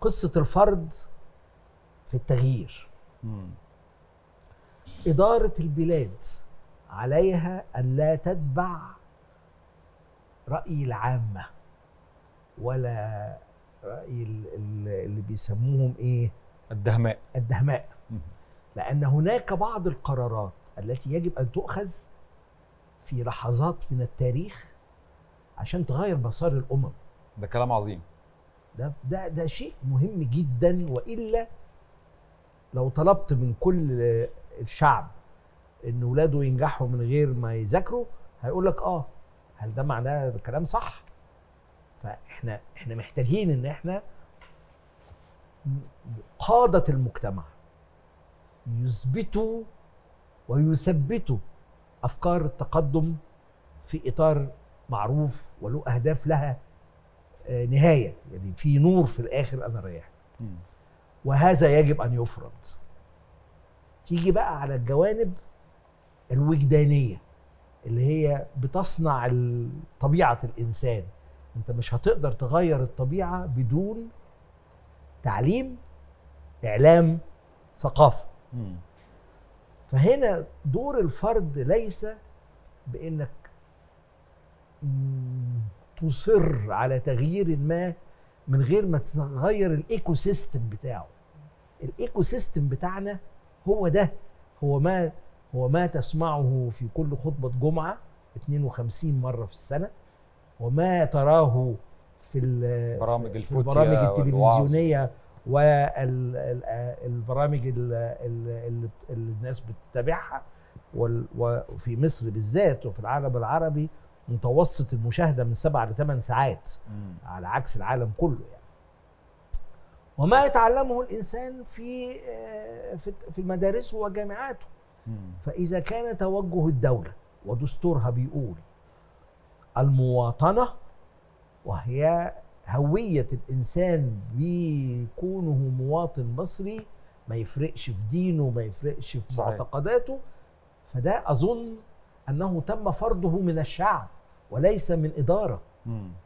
قصه الفرد في التغيير مم. اداره البلاد عليها ان لا تتبع راي العامه ولا راي ال- ال- اللي بيسموهم ايه الدهماء الدهماء مم. لأن هناك بعض القرارات التي يجب أن تؤخذ في لحظات من التاريخ عشان تغير مسار الأمم ده كلام عظيم ده ده ده شيء مهم جدا وإلا لو طلبت من كل الشعب إن ولاده ينجحوا من غير ما يذاكروا هيقول لك آه هل ده معناه ده كلام صح؟ فإحنا إحنا محتاجين إن إحنا قادة المجتمع يثبتوا ويثبتوا افكار التقدم في اطار معروف وله اهداف لها آه، نهايه يعني في نور في الاخر انا رايح مم. وهذا يجب ان يفرض تيجي بقى على الجوانب الوجدانيه اللي هي بتصنع ال- طبيعه الانسان انت مش هتقدر تغير الطبيعه بدون تعليم اعلام ثقافه مم. فهنا دور الفرد ليس بانك مم، تصر على تغيير ما من غير ما تغير الايكو سيستم بتاعه الايكو سيستم بتاعنا هو ده هو ما هو ما تسمعه في كل خطبة جمعة 52 مرة في السنة وما تراه في ال- برامج في الفتية البرامج والوعظ. التلفزيونية والبرامج اللي اللي الناس بتتابعها وال- وفي مصر بالذات وفي العالم العربي متوسط المشاهدة من سبع لثمان ساعات مم. على عكس العالم كله يعني وما يتعلمه الإنسان في آه، في في مدارسه وجامعاته مم. فإذا كان توجه الدولة ودستورها بيقول المواطنة وهي هوية الإنسان بكونه مواطن مصري ما يفرقش في دينه ما يفرقش في صحيح. معتقداته فده أظن أنه تم فرضه من الشعب وليس من إدارة مم.